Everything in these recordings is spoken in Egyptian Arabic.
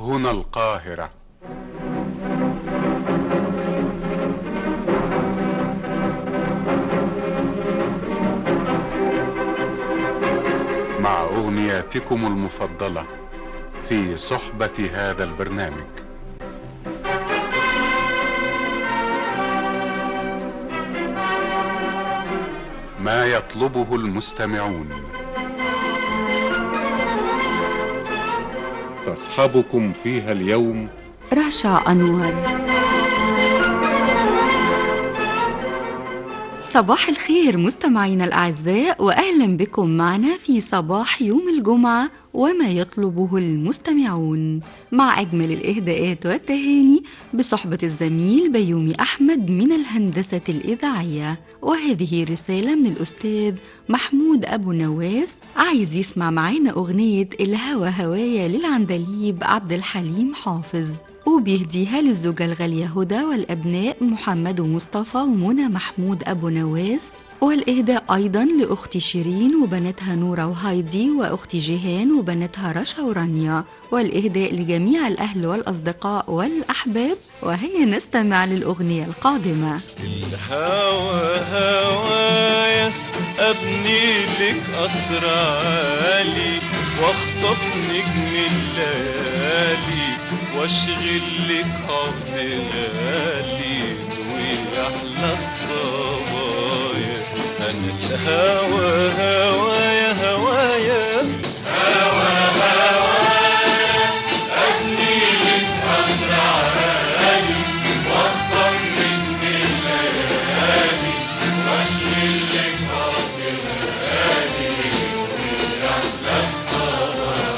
هنا القاهرة مع أغنياتكم المفضلة في صحبة هذا البرنامج ما يطلبه المستمعون تصحبكم فيها اليوم رشا أنور صباح الخير مستمعينا الأعزاء وأهلا بكم معنا في صباح يوم الجمعة وما يطلبه المستمعون مع أجمل الإهداءات والتهاني بصحبة الزميل بيومي أحمد من الهندسة الإذاعية وهذه رسالة من الأستاذ محمود أبو نواس عايز يسمع معانا أغنية الهوى هوايا للعندليب عبد الحليم حافظ وبيهديها للزوجة الغالية هدى والأبناء محمد ومصطفى ومنى محمود أبو نواس والإهداء أيضا لأختي شيرين وبناتها نورة وهايدي وأختي جيهان وبناتها رشا ورانيا والإهداء لجميع الأهل والأصدقاء والأحباب وهيا نستمع للأغنية القادمة الهوى هوايا أبني لك قصر عالي واخطف نجم الليالي واشغل لك عقد غالي ويحلى الصبايا انا الهوى هوايا هوايا هوا هوايا ابني لك قصر عالي واخطف نجم الليالي واشغل لك عقد غالي ويحلى الصبايا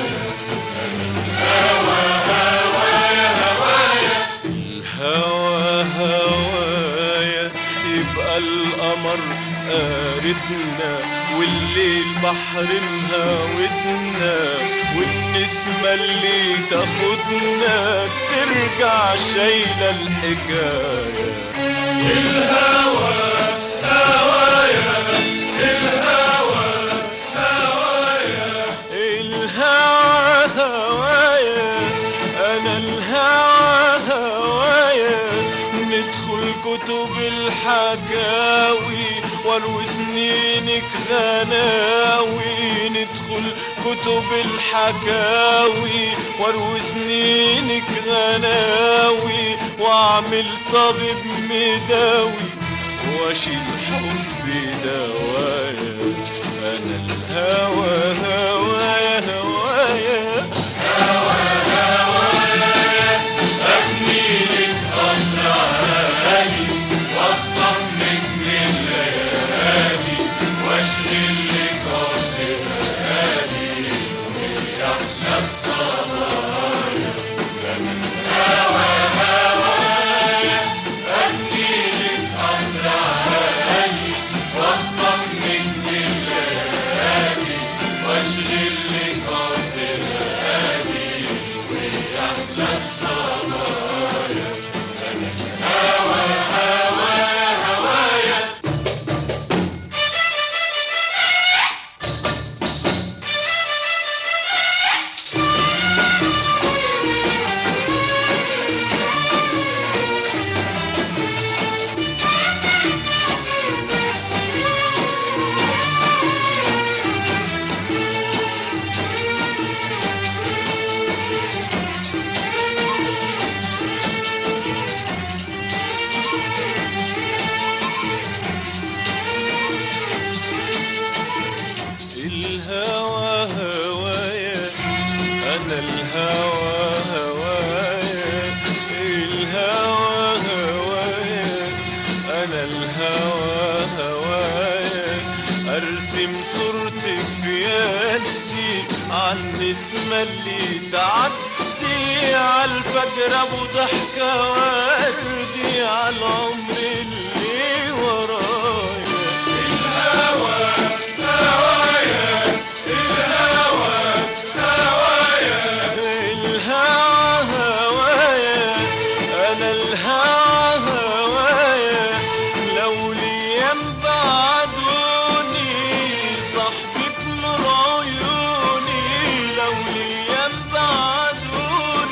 الهوى هوايا يبقى القمر قاردنا والليل بحر مهاودنا والنسمة اللي تاخدنا ترجع شايلة الحكاية الهوى هوايا الهوى هوايا الهوى هوايا انا الهوى هوايا ندخل كتب الحكاوي واروي سنينك غناوي ندخل كتب الحكاوي واروي سنينك غناوي واعمل طبيب مداوي واشيل حبي دوايا انا الهوى هوايا هوايا ابني لك قصر عالي واخطف نجم الليالي واشغل لك عقد غالي ويحلى الصبايا انا الهوى هوايا ابني لك قصر عالي واخطف نجم الليالي واشغل لك عقد غالي ويحلى الصبايا انا الهوى هوايا هوايا الهوى هوايا انا الهوى هوايا الهوى هوايا انا الهوى هوايا ارسم صورتك في يدي عالنسمة اللي تعدي عالفجر ابو ضحكة وردي عالعمر اللي ورايا الهوى هوايا الهوى هوايا الهوى هوايا انا الهوى هوايا لو ليام بعدوني صاحبي بنور عيوني لو ليام بعدوني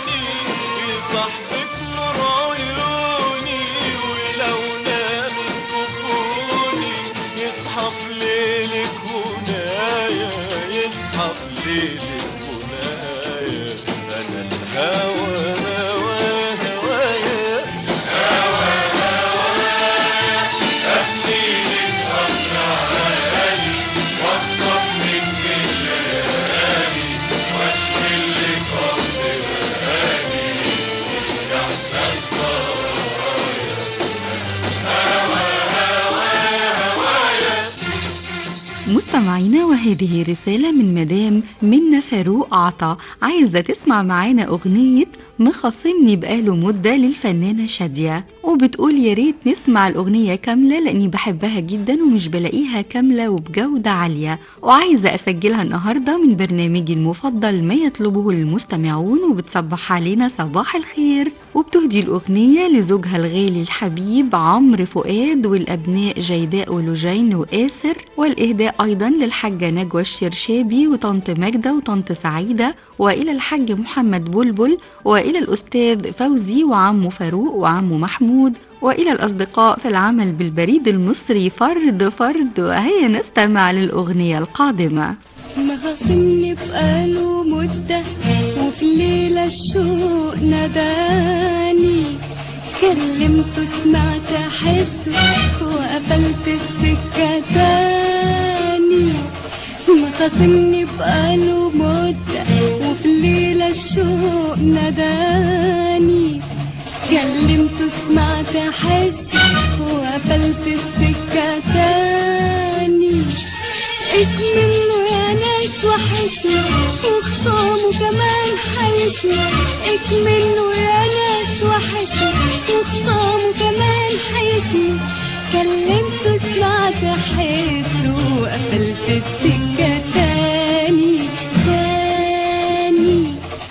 مستمعينا وهذه رسالة من مدام منا فاروق عطا عايزة تسمع معانا أغنية مخاصمني بقاله مدة للفنانة شادية وبتقول يا ريت نسمع الأغنية كاملة لأني بحبها جدا ومش بلاقيها كاملة وبجودة عالية وعايزة أسجلها النهاردة من برنامجي المفضل ما يطلبه المستمعون وبتصبح علينا صباح الخير وبتهدي الأغنية لزوجها الغالي الحبيب عمرو فؤاد والأبناء جيداء ولجين وآسر والإهداء أيضا للحاجة نجوى الشرشابي وطنط ماجدة وطنط سعيدة وإلى الحاج محمد بلبل وإلى الأستاذ فوزي وعمه فاروق وعمه محمود وإلى الأصدقاء في العمل بالبريد المصري فرد فرد وهيا نستمع للأغنية القادمة مخاصمني بقاله مدة وفي الليلة الشوق ناداني كلمته سمعت أحسه وقفلت السكة تاني مخاصمني بقاله مدة وفي الليلة الشوق ناداني كلمته سمعت أحسه وقفلت السكة تاني منه يا ناس وحشني وخصامه كمان حيشني منه يا ناس وحشني وخصامه كمان حيشني كلمته سمعت احسه وقفلت السكة تاني تاني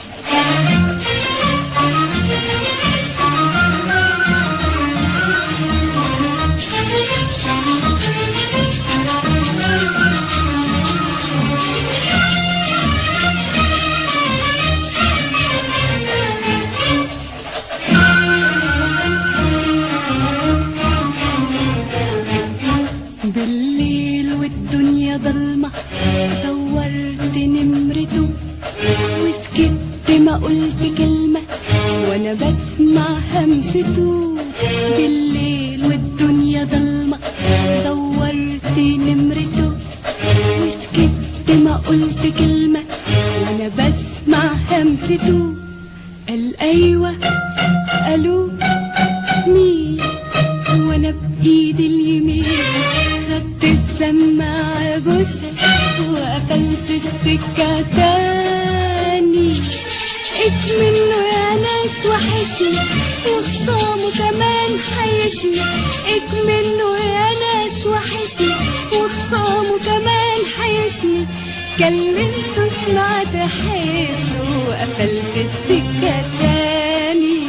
بالليل والدنيا ضلمة دورت نمرته وسكت ما قلت كلمة وانا بسمع همسته بالليل والدنيا ضلمة دورت نمرته وسكت ما قلت كلمة وانا بسمع همسته قال ايوه قالوا مين وانا بايدي اليمين خدت السماعة بوسة وقفلت السكة تاني منه يا ناس وحشني وخصامه كمان حيشني منه يا ناس وحشني وخصامه كمان حيشني كلمته سمعت حسه وقفلت السكة تاني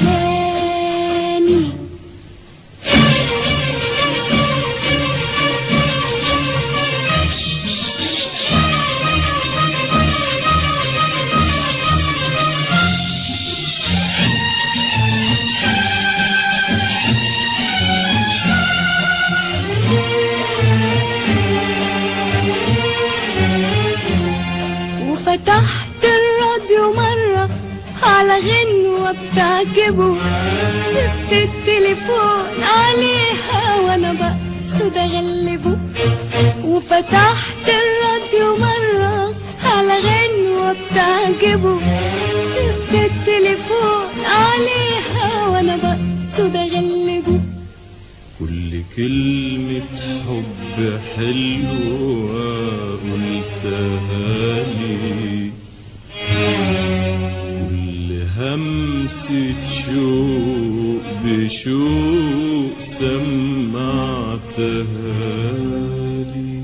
تاني وفتحت الراديو مرة على غنوة بتعجبه سبت التليفون عليها وانا بقصد اغلبه وفتحت الراديو مرة على غنوة بتعجبه سبت التليفون عليها وانا بقصد اغلبه كل كلمة حب حلوة قلتها لي كل همسة شوق بشوق سمعتها لي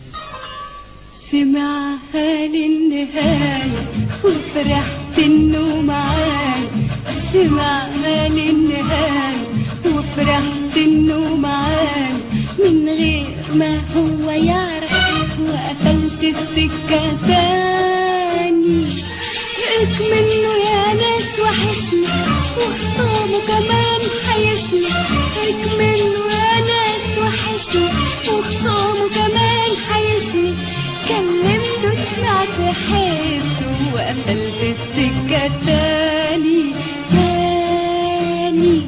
سمعها للنهاية وفرحت انه معايا سمعها للنهاية وفرحت انه معايا من غير ما هو يعرف وقفلت السكة تاني لقيت منه يا ناس وحشني وخصامه كمان حيشني لقيت منه يا ناس وحشني وخصامه كمان حيشني كلمته سمعت حسه وقفلت السكة تاني تاني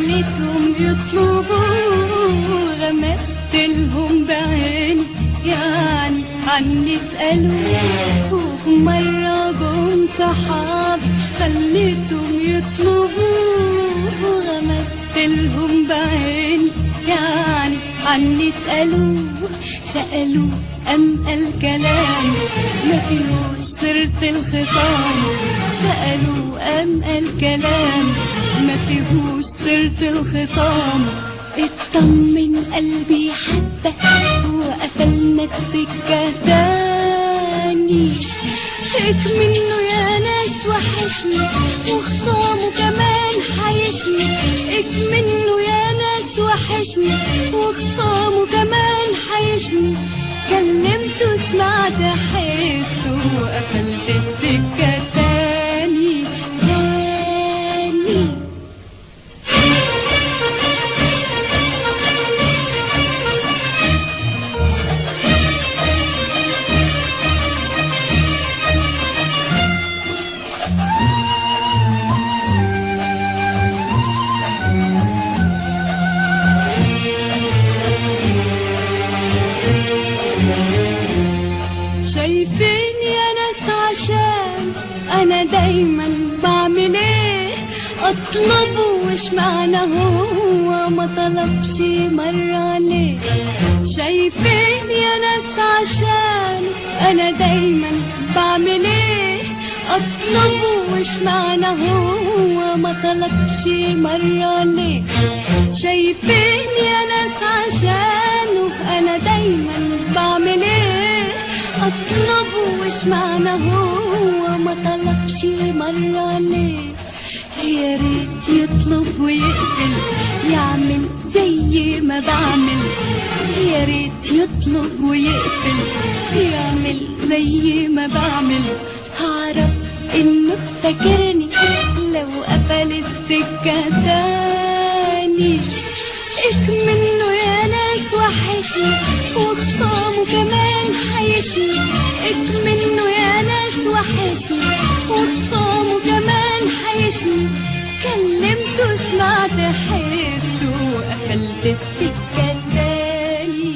خليتهم يطلبوا غمست لهم بعيني يعني عني اسألوا وفي مرة جم صحابي خليتهم يطلبوا غمست لهم بعيني يعني عني اسألوا سألوا أم الكلام ما فيهوش سيرة الخصام سألوا أم الكلام ما فيهوش سيرة الخصام اطمن قلبي حبة وقفلنا السكة تاني منه يا ناس وحشني وخصامه كمان حيشني منه يا ناس وحشني وخصامه كمان حيشني كلمته سمعت حسه وقفلت السكة تاني تاني شايفين يا ناس عشان انا دايما بعمل ايه اطلبه وش معنى هو ما طلبش مرة ليه شايفين يا ناس عشان انا دايما بعمل ايه اطلبه وش معنى هو ما طلبش مرة ليه شايفين يا ناس عشانه انا دايما بعمل ايه اطلبه وش معنى هو ما طلبش مرة ليه يا ريت يطلب ويقبل يعمل زي ما بعمل يا ريت يطلب ويقبل يعمل زي ما بعمل هعرف انه فاكرني لو قفل السكة تاني منه يا ناس وحشني وخصامه كمان حيشني منه يا ناس وحشني وخصامه كمان حيشني كلمته سمعت حسه وقفلت السكة تاني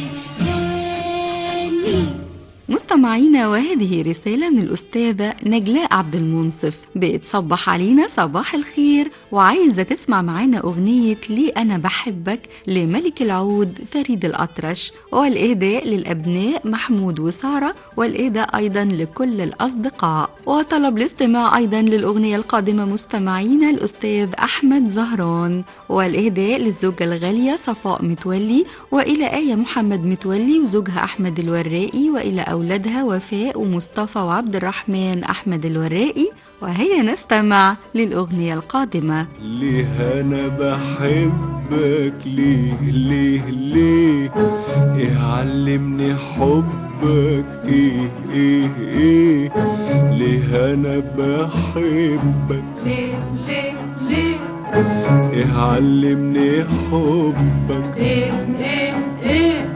تاني مستمعينا وهذه رسالة من الأستاذة نجلاء عبد المنصف بتصبح علينا صباح الخير وعايزة تسمع معانا أغنية ليه أنا بحبك لملك العود فريد الأطرش والإهداء للأبناء محمود وسارة والإهداء أيضا لكل الأصدقاء وطلب الاستماع أيضا للأغنية القادمة مستمعينا الأستاذ أحمد زهران والإهداء للزوجة الغالية صفاء متولي وإلى آية محمد متولي وزوجها أحمد الورائي وإلى أولادها وفاء ومصطفى وعبد الرحمن أحمد الورائي وهيا نستمع للأغنية القادمة ليه انا بحبك ليه ليه ليه ايه علمني حبك ايه ايه ايه ليه انا بحبك ليه ليه ليه ايه علمني حبك ايه ايه ايه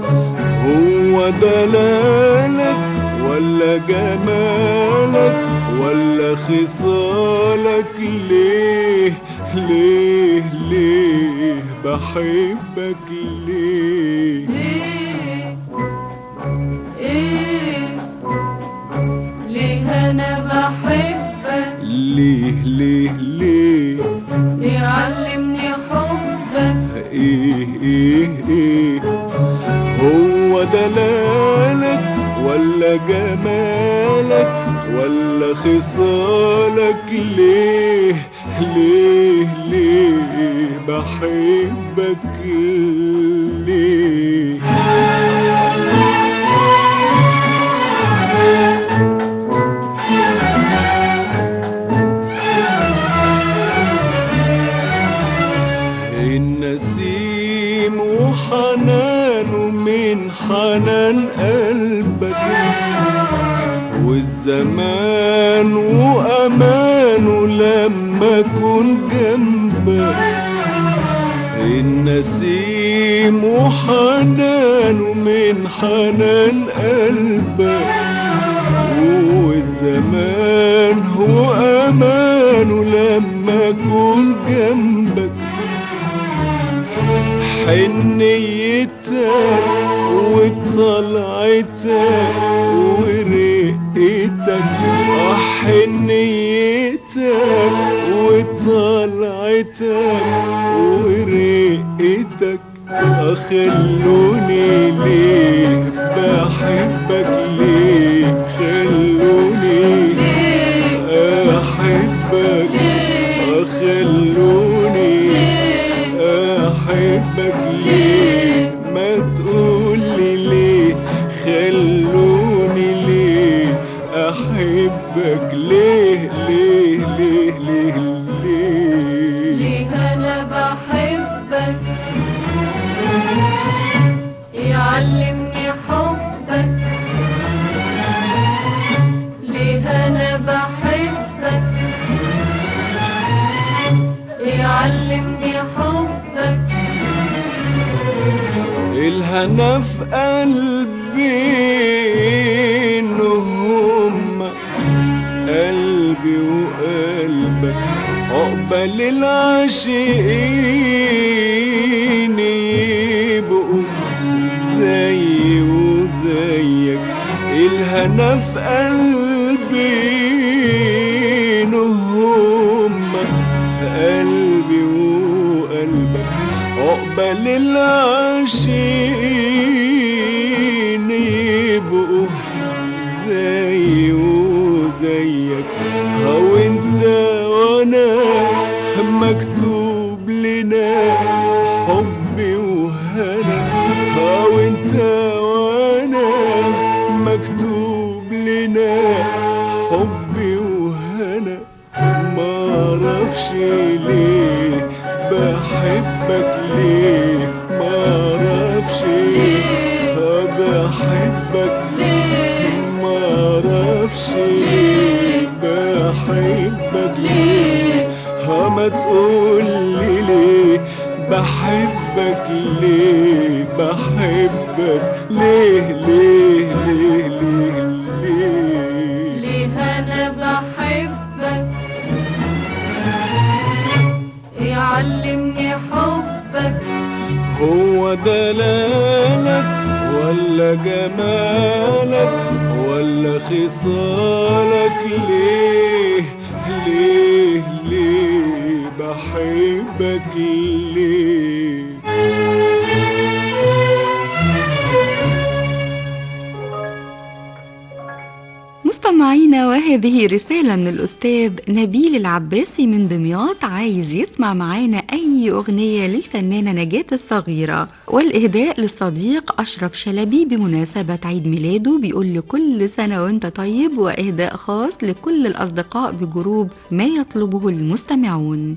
هو دلالك ولا جمالك ولا خصالك ليه ليه ليه بحبك ليه ليه ايه ليه انا بحبك ليه ليه ليه يعلمني حبك ايه ايه ايه هو دلالك ولا جمالك ولا خصالك ليه ليه ليه بحبك ليه النسيم وحنانه من حنان قلبك والزمان وأمانه لما أكون جنبك النسيم وحنانه من حنان قلبك والزمان هو أمانه لما أكون جنبك حنيتك وطلعتك ورقتك حنيتك وطلعتك ورقتك خلوني ليه بحبك ليه خلوني احبك خلوني احبك ليه ما تقولي ليه خلوني ليه احبك ليه ليه ليه ليه ليه ليه انا بحبك يعلمني حبك ليه انا بحبك يعلمني حبك الهنا في قلبي إن هم قلبي وقلبك عقبال العاشقين يبقوا زي وزيك الهنا في قلبي إن هم قلبي وقلبك عقبال العاشقين يبقوا زي وزيك هو انت وانا مكتوب لنا حبي وهنا هو انت وانا مكتوب لنا حبي وهنا ما اعرفش ليه بحبك ليه ما اعرفش بحبك ما اعرفش ليه بحبك ليه ها ما تقولي ليه بحبك ليه بحبك ليه ليه ليه ليه ليه ليه انا بحبك يعلمني حبك هو دلالك ولا جمالك ولا خصالك ليه ليه ليه بحبك ليه مستمعينا وهذه رسالة من الأستاذ نبيل العباسي من دمياط عايز يسمع معانا أي أغنية للفنانة نجاة الصغيرة والإهداء للصديق أشرف شلبي بمناسبة عيد ميلاده بيقول لكل سنة وانت طيب وإهداء خاص لكل الأصدقاء بجروب ما يطلبه المستمعون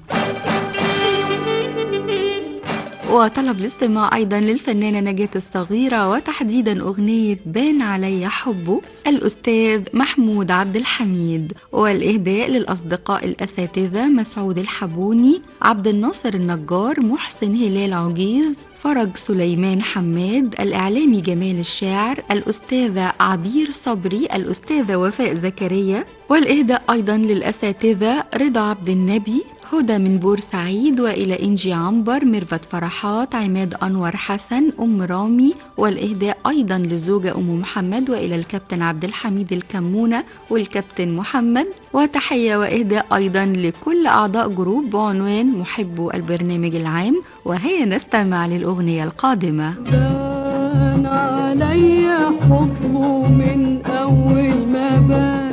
وطلب الاستماع أيضا للفنانة نجاة الصغيرة وتحديدا أغنية بان علي حبه الأستاذ محمود عبد الحميد والإهداء للأصدقاء الأساتذة مسعود الحبوني عبد الناصر النجار محسن هلال عجيز فرج سليمان حماد الإعلامي جمال الشاعر الأستاذة عبير صبري الأستاذة وفاء زكريا والإهداء أيضا للأساتذة رضا عبد النبي هدى من بورسعيد وإلى إنجي عنبر ميرفت فرحات عماد أنور حسن أم رامي والإهداء أيضا للزوجة أم محمد وإلى الكابتن عبد الحميد الكمونة والكابتن محمد وتحية وإهداء أيضا لكل أعضاء جروب بعنوان محبو البرنامج العام وهيا نستمع للأغنية القادمة بان علي حبه من أول ما بان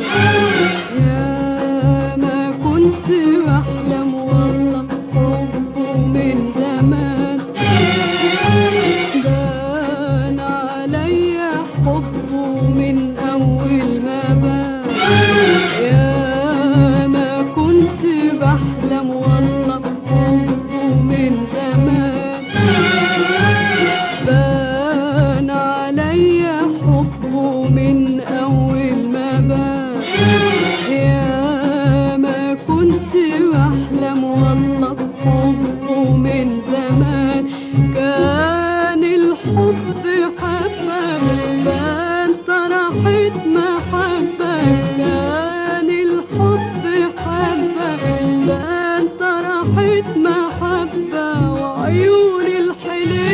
يا ما كنت بحلم والله حبه من زمان بان علي حبه من أول ما بان يا ما كنت بحلم والله حبه من زمان بان علي حبه من أول ما بان يا ما كنت بحلم والله حبه من زمان كان الحب حبة بان طرحت محبة كان الحب حبة بان طرحت محبة وعيون الحليل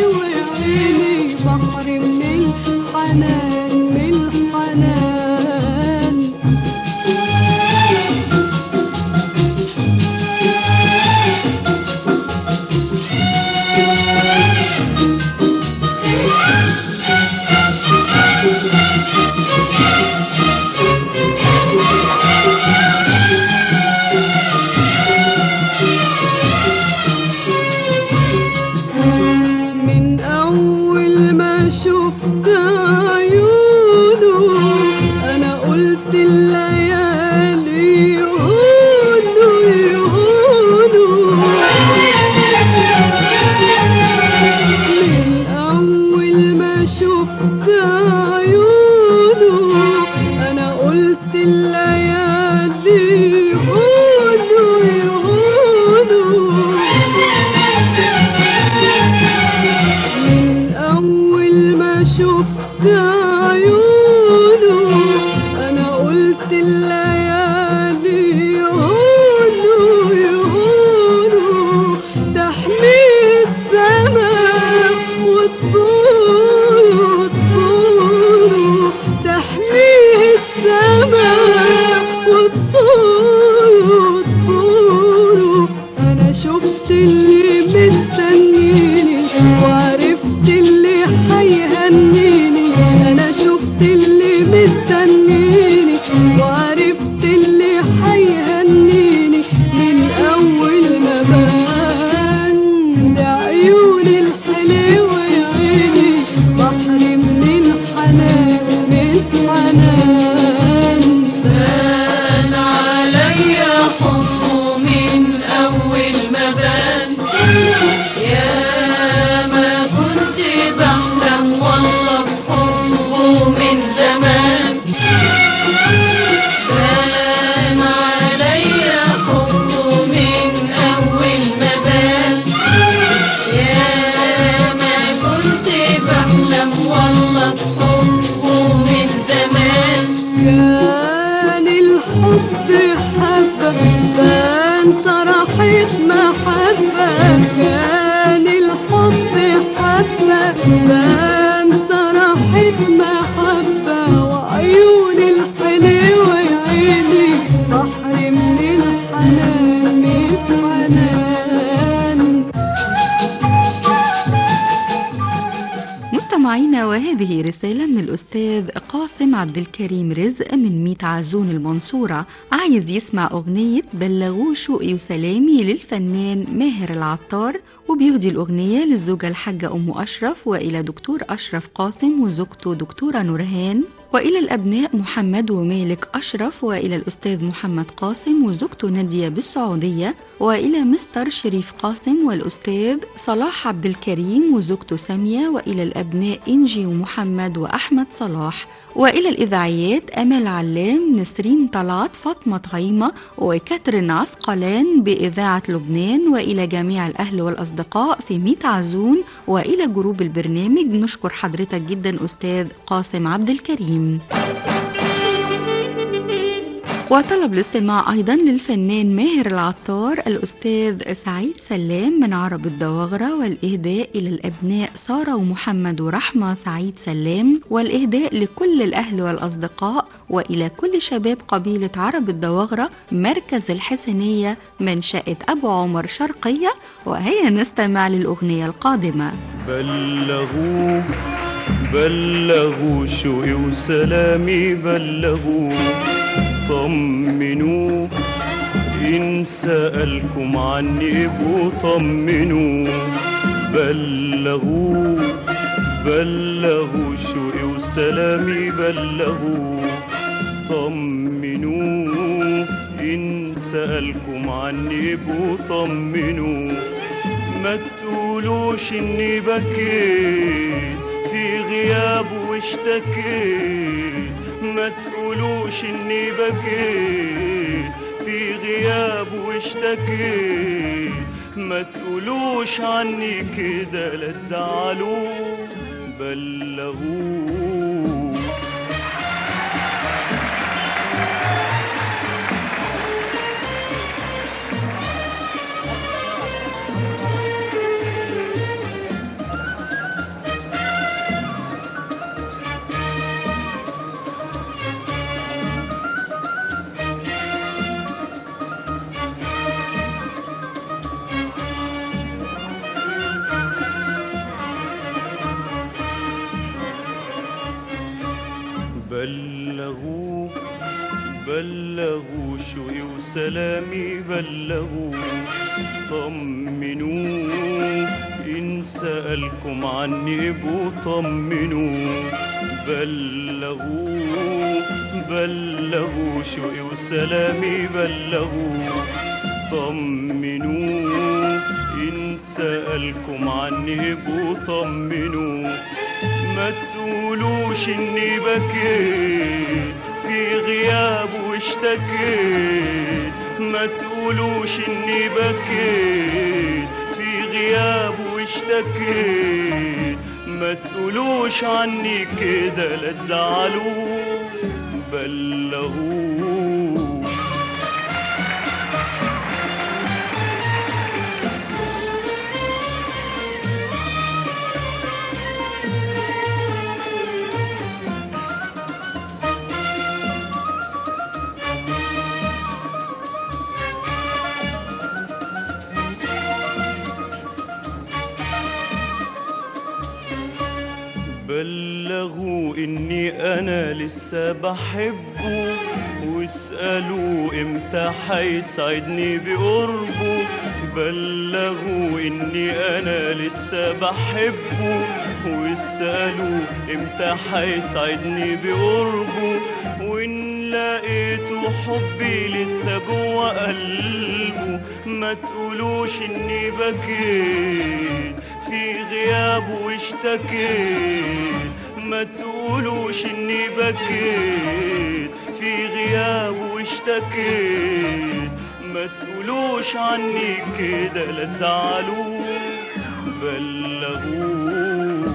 وعيوني الحلوة يا عيني بحر من الحنان من الحنان بان عليا حبه من أول ما بان يا ما كنت بحلم والله بحبه من زمان بان عليا حبه من أول ما بان يا ما كنت بحلم والله بحبه من زمان كان الحب حبة فانت راحت محبة كان الحب حبة فانت راحت محبة وعيوني الحلوة يا عيني بحر من الحنان من الحنان مستمعينا وهذه رسالة من الأستاذ قاسم عبد الكريم رزق من ميت عزون المنصورة عايز يسمع أغنية بلغوا شوقي وسلامي للفنان ماهر العطار وبيهدي الأغنية للزوجة الحاجة أم أشرف وإلى دكتور أشرف قاسم وزوجته دكتورة نورهان وإلى الأبناء محمد ومالك أشرف وإلى الأستاذ محمد قاسم وزوجته نادية بالسعودية وإلى مستر شريف قاسم والأستاذ صلاح عبد الكريم وزوجته سامية وإلى الأبناء إنجي ومحمد وأحمد صلاح وإلى الإذاعيات أمل علام نسرين طلعت فاطمة غيمة وكاترين عسقلان بإذاعة لبنان وإلى جميع الأهل والأصدقاء في ميت عزون وإلى جروب البرنامج نشكر حضرتك جدا أستاذ قاسم عبد الكريم وطلب الاستماع أيضا للفنان ماهر العطار الأستاذ سعيد سلام من عرب الدواغرة والإهداء إلى الأبناء سارة ومحمد ورحمة سعيد سلام والإهداء لكل الأهل والأصدقاء وإلى كل شباب قبيلة عرب الدواغرة مركز الحسنية منشأة أبو عمر شرقية وهيا نستمع للأغنية القادمة بلغوا بلغوا شوقي وسلامي بلغوا طمنوا إن سألكم عني ابقوا طمنوا بلغوا بلغوا شوقي وسلامي بلغوا طمنوا إن سألكم عني ابقوا طمنوا ما تقولوش اني بكيت في غياب واشتكيت ما تقولوش اني بكيت في غياب واشتكيت ما تقولوش عني كده لا تزعلوا بلغوا بلغوا بلغوا شوقي وسلامي بلغوا طمنوا إن سألكم عني ابقوا طمنوا بلغوا بلغوا شوقي وسلامي بلغوا طمنوا إن سألكم عني ابقوا طمنوا ما تقولوش اني بكيت في غياب واشتكيت ما تقولوش اني بكيت في غياب واشتكيت ما تقولوش عني كده لا تزعلوا بلغوا بلغوا اني انا لسه بحبه واسألوا امتى حيسعدني بقربه بلغوا اني انا لسه بحبه واسألوا امتى حيسعدني بقربه وان لقيته حبي لسه جوه قلبه ما تقولوش اني بكيت في غيابه واشتكيت ما تقولوش اني بكيت في غيابه واشتكيت ما تقولوش عني كده لا تزعلوه بلغوه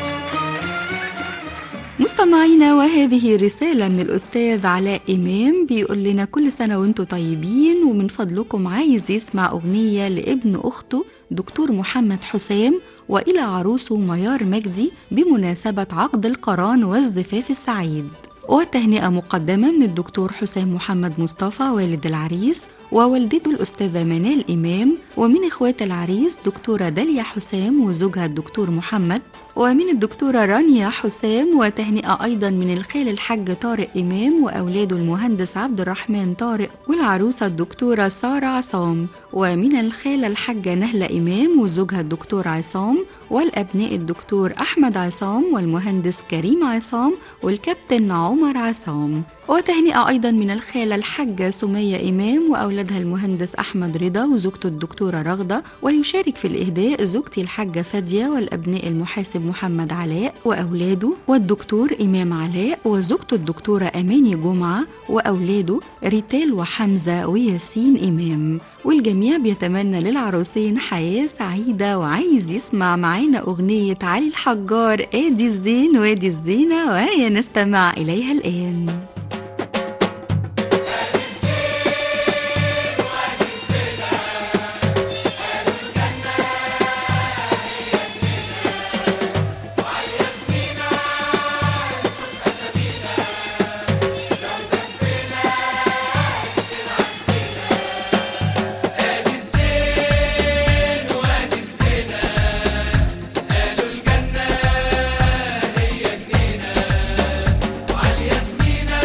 مستمعينا وهذه رسالة من الأستاذ علاء إمام بيقول لنا كل سنة وانتم طيبين ومن فضلكم عايز يسمع أغنية لابن أخته دكتور محمد حسام وإلى عروسه ميار مجدي بمناسبة عقد القران والزفاف السعيد وتهنئة مقدمة من الدكتور حسام محمد مصطفى والد العريس ووالدته الأستاذة منال إمام ومن إخوات العريس دكتورة داليا حسام وزوجها الدكتور محمد ومن الدكتورة رانيا حسام وتهنئة أيضا من الخال الحاج طارق إمام وأولاده المهندس عبد الرحمن طارق والعروسة الدكتورة سارة عصام ومن الخالة الحاجة نهلة إمام وزوجها الدكتور عصام والأبناء الدكتور أحمد عصام والمهندس كريم عصام والكابتن عمر عصام وتهنئة أيضا من الخالة الحاجة سمية إمام وأولادها المهندس أحمد رضا وزوجته الدكتورة رغدة ويشارك في الإهداء زوجتي الحاجة فادية والأبناء المحاسب محمد علاء وأولاده والدكتور إمام علاء وزوجته الدكتورة أماني جمعة وأولاده ريتال وحمزة وياسين إمام والجميع بيتمنى للعروسين حياة سعيدة وعايز يسمع معانا أغنية علي الحجار آدي الزين وادي الزينة وهيا نستمع إليها الآن الجنة هي جنينة وعلى ياسمينة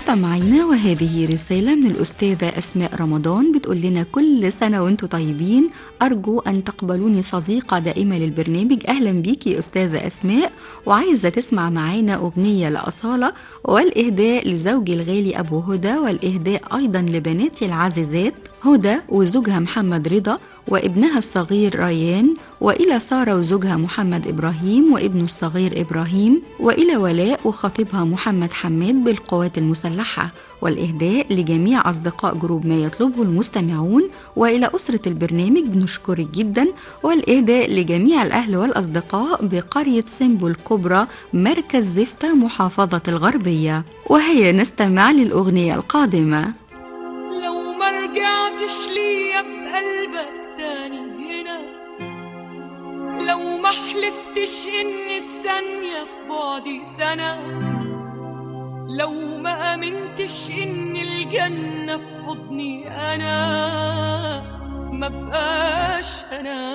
مستمعينا وهذه رسالة من الأستاذة أسماء رمضان بتقول لنا كل سنة وانتم طيبين أرجو أن تقبلوني صديقة دائمة للبرنامج أهلا بيكي أستاذة أسماء وعايزة تسمع معانا أغنية لأصالة والإهداء لزوجي الغالي أبو هدى والإهداء أيضا لبناتي العزيزات هدى وزوجها محمد رضا وابنها الصغير ريان وإلى سارة وزوجها محمد إبراهيم وابنه الصغير إبراهيم وإلى ولاء وخطيبها محمد حماد بالقوات المسلحة والإهداء لجميع أصدقاء جروب ما يطلبه المستمعون وإلى أسرة البرنامج بنشكرك جدا والإهداء لجميع الأهل والأصدقاء بقرية سيمبو الكبرى مركز زفتة محافظة الغربية وهي نستمع للأغنية القادمة لو ما رجعتش ليا بقلبك تاني هنا لو ما حلفتش ان الثانية في بعدي سنة لو ما امنتش ان الجنة في حضني انا ما بقاش انا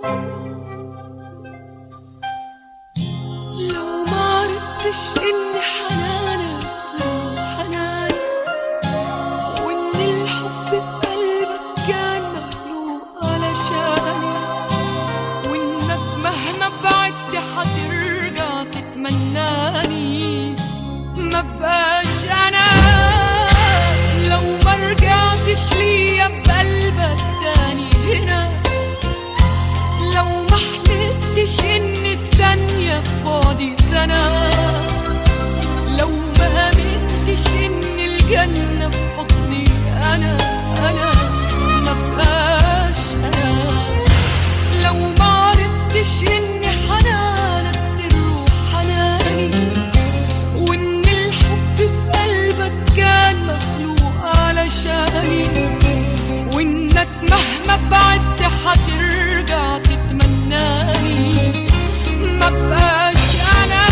لو ما عرفتش ان حنانك سر حناني وان الحب في قلبك كان مخلوق علشاني وانك مهما بعدت هترجع تتمناني ما بقاش انا لو ما رجعتش ليا بقلبك تاني هنا لو ما حلفتش ان الثانية في بعدي سنة لو ما امنتش ان الجنة في حضني انا انا ما بقاش انا لو ما عرفتش ان حنانك سر حناني وان الحب في قلبك كان مخلوق علشاني وانك مهما بعدت هترجع تتمناني ما بقاش انا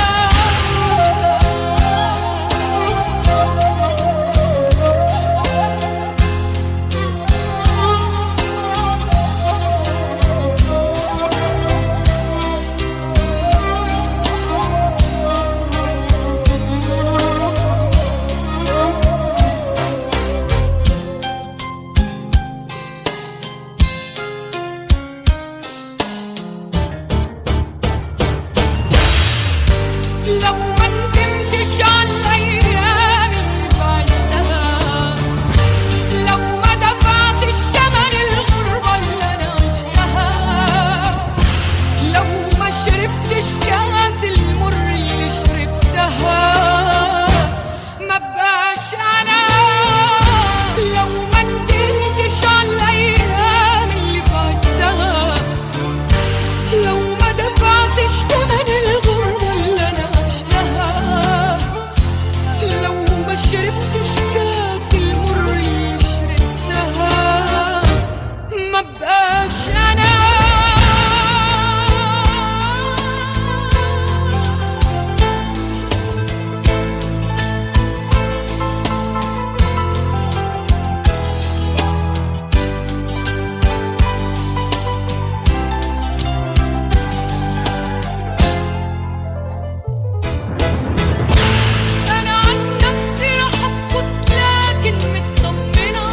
لو ما ندمتش على الايام اللي بعدتها لو ما دفعتش ثمن الغربه اللي انا عشتها لو ما شربتش كاس المر اللي شربتها ما بقاش انا لو ما ندمتش على الايام اللي بعدتها لو ما دفعتش ثمن الغربة اللي أنا عشتها لو ما شربتش كاس المر اللي شربتها ما بقاش أنا أنا عن نفسي رح أسكت لكن مطمنة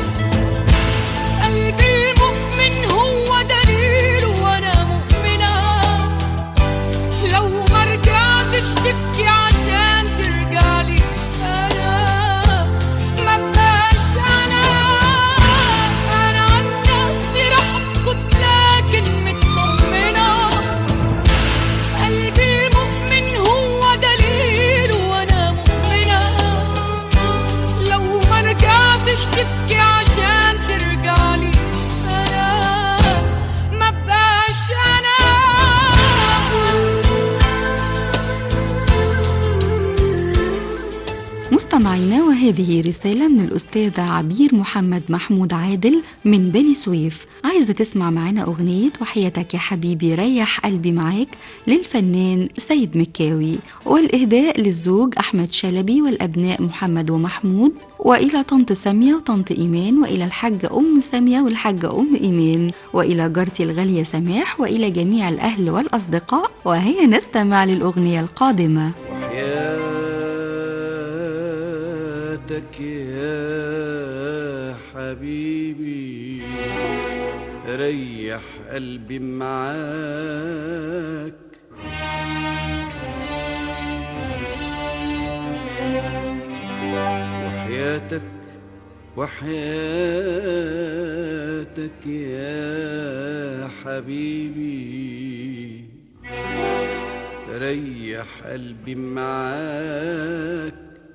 قلبي المؤمن هو دليل وأنا مؤمنة لو ما رجعتش تبكي عشان ترجعلي أنا ما بقاش أنا أنا عن نفسي رح أسكت لكن مطمنة قلبي المؤمن هو دليل وانا مؤمنة لو ما رجعتش تبكي عشان ترجعلي انا ما بقاش انا مستمعينا وهذه رسالة من الأستاذة عبير محمد محمود عادل من بني سويف عايزة تسمع معانا أغنية وحياتك يا حبيبي ريح قلبي معاك للفنان سيد مكاوي والإهداء للزوج أحمد شلبي والأبناء محمد ومحمود وإلى طنط سامية وطنط إيمان وإلى الحاجة أم سامية والحاجة أم إيمان وإلى جارتي الغالية سماح وإلى جميع الأهل والأصدقاء وهي نستمع للأغنية القادمة وحياتك يا حبيبي ريح قلبي معاك وحياتك وحياتك يا حبيبي ريح قلبي معاك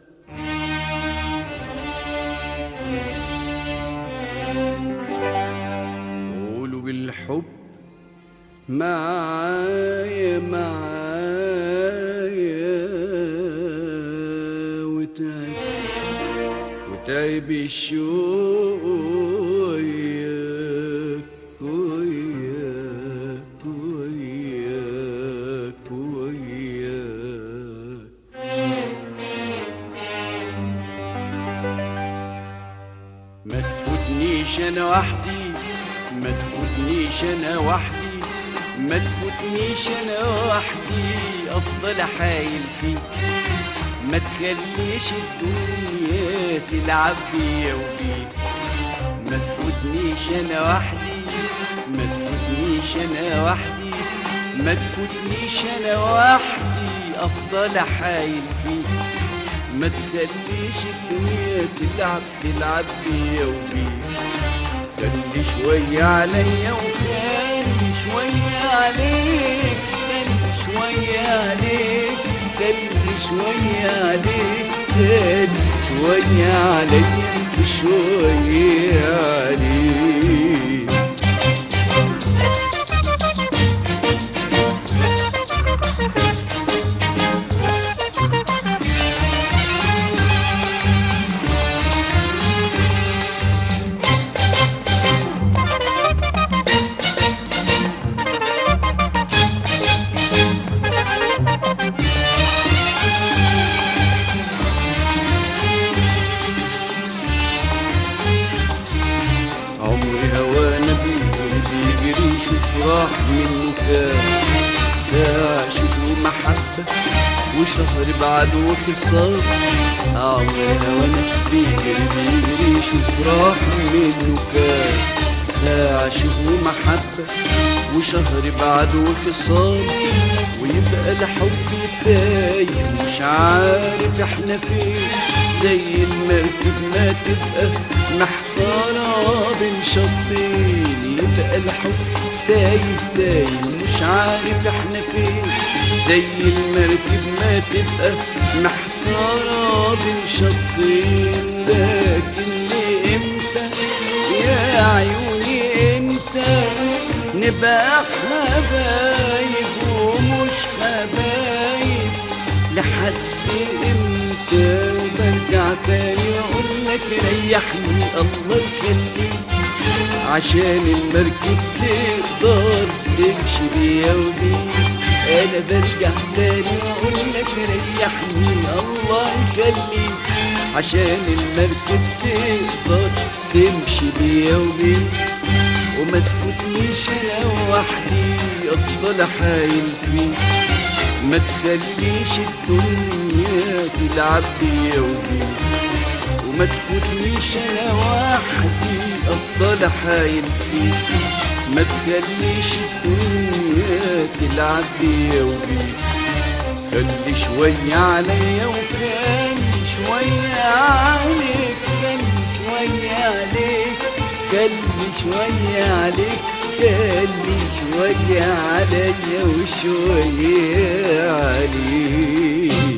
قولوا بالحب معايا معايا وتعب وتعب الشوق وياك وياك وياك وياك ما تفوتنيش انا وحدي ما تفوتنيش انا وحدي ما تفوتنيش انا وحدي افضل حايل فيك ما تخليش الدنيا تلعب بيا وبيك ما تفوتنيش انا وحدي ما تفوتنيش انا وحدي ما تفوتنيش انا وحدي افضل حايل فيك ما تخليش الدنيا تلعب تلعب بيا وبيك خلي شوية عليا وخلي شوية عليك خلي شوية عليك خلي شوية عليك خلي شوية عليا شوية عليك عمري هوانا بيجري بيجري شوف راح منه كام ساعة شكله محبة وشهر بعده وخصام عمري هوانا بيجري بيجري شوف راح منه كام ساعة شكله محبة وشهر بعده وخصام ويبقى الحب تايه مش عارف احنا فين زي المركب ما تبقى محتارة بين شطين يبقى الحب تايه تايه مش عارف احنا فين زي المركب ما تبقى محتارة بين شطين لكن لإمتى يا عيوني انت نبقى حبايب ومش حبايب لحد امتى وبرجع تاني اقول لك ريحني الله يخليك عشان المركب تقدر تمشي بيا وبيك انا برجع تاني واقول لك ريحني الله يخليك عشان المركب تقدر تمشي بيا وبيك وما تفوتنيش انا وحدي افضل حايل فيك ما تخليش الدنيا تلعب بيا وبيك وما تفوتنيش انا وحدي افضل حايل فيك ما تخليش الدنيا تلعب بيا وبيك خلي شوية عليا وخلي شوية عليك خلي شوية عليك خلي شوية عليك خلي شوية عليا وشوية عليك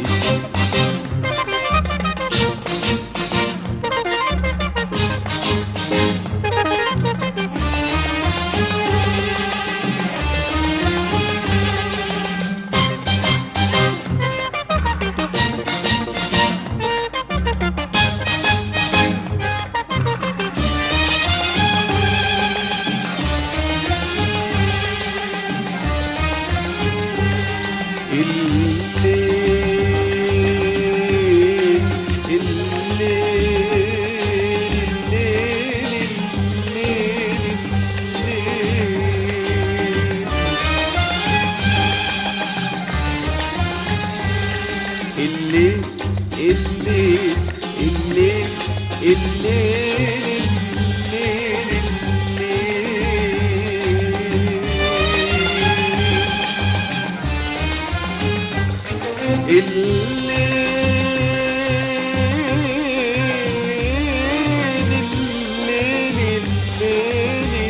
الليل الليل الليل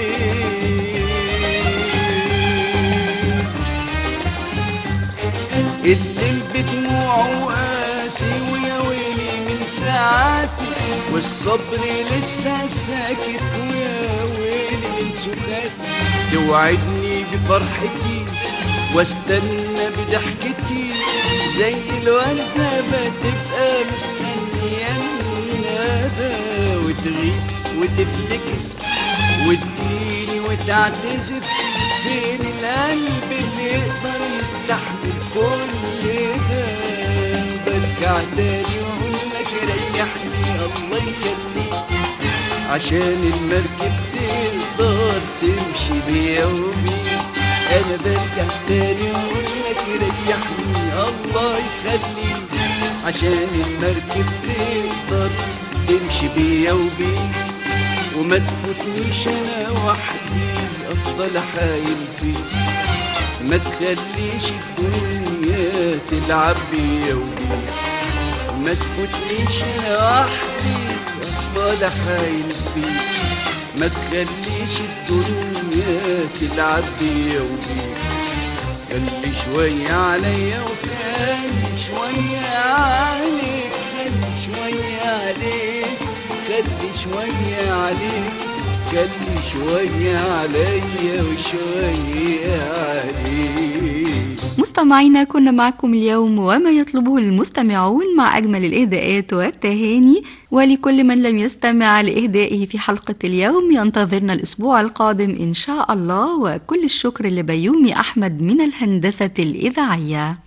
الليل الليل بدموعه قاسي ويا ويلي من ساعاته والصبر لسه ساكت ويا ويلي من سكاتي توعدني بفرحتي واستنى بضحكتي زي الوردة بتبقى مستنية الندى وتغيب وتفتكر وتجيني وتعتذر فين القلب اللي يقدر يستحمل كل ده برجع تاني واقول لك ريحني الله يخليك عشان المركب تقدر تمشي بيا وبيك انا برجع تاني واقول لك ريحني الله يخليك عشان المركب تقدر تمشي بيا وبيك وما تفوتنيش انا وحدي افضل حايل فيك ما تخليش الدنيا تلعب بيا وبيك ما تفوتنيش انا وحدي افضل حايل فيك ما تخليش الدنيا تلعب بيا وبيك خلي شوية عليا وخلي شوية عليك خلي شوية عليك خلي شوية عليك خلي شوية عليا وشوية عليك مستمعينا كنا معكم اليوم وما يطلبه المستمعون مع أجمل الإهداءات والتهاني ولكل من لم يستمع لإهدائه في حلقة اليوم ينتظرنا الأسبوع القادم إن شاء الله وكل الشكر لبيومي أحمد من الهندسة الإذاعية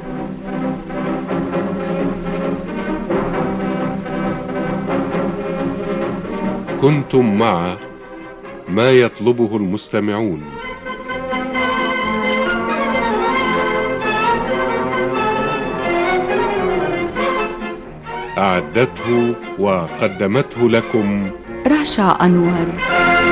كنتم مع ما يطلبه المستمعون أعدته وقدمته لكم رشا أنور